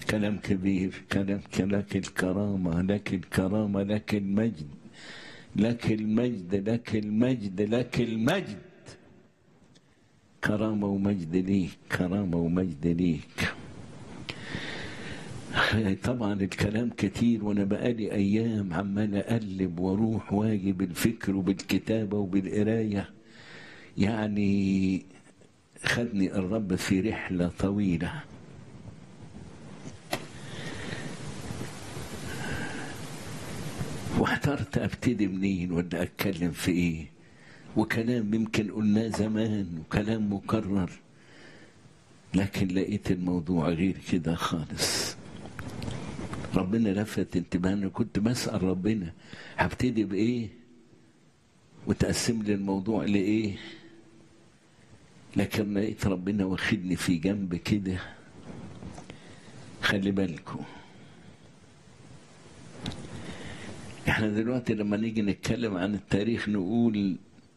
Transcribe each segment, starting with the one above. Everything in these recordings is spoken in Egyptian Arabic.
كلام كبير كلام لك الكرامة لك الكرامة لك المجد لك المجد لك المجد لك المجد كرامة ومجد ليك كرامة ومجد ليك طبعا الكلام كتير وانا بقالي ايام عمال اقلب واروح واجي بالفكر وبالكتابه وبالقرايه يعني خدني الرب في رحله طويله واحترت ابتدي منين ولا اتكلم في ايه وكلام يمكن قلناه زمان وكلام مكرر لكن لقيت الموضوع غير كده خالص ربنا لفت انتباهنا كنت بسأل ربنا هبتدي بإيه وتقسم لي الموضوع لإيه لكن لقيت ربنا واخدني في جنب كده خلي بالكم احنا دلوقتي لما نيجي نتكلم عن التاريخ نقول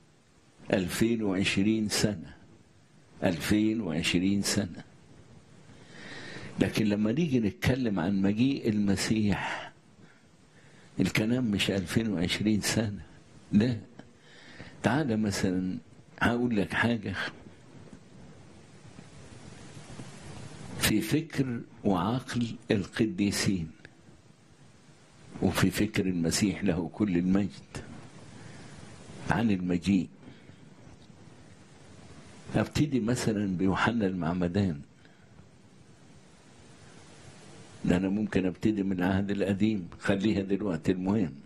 2020 سنة 2020 سنة لكن لما نيجي نتكلم عن مجيء المسيح الكلام مش 2020 سنة لا تعالى مثلا هقول لك حاجة في فكر وعقل القديسين وفي فكر المسيح له كل المجد عن المجيء ابتدي مثلا بيوحنا المعمدان ده انا ممكن ابتدي من العهد القديم خليها دلوقتي المهم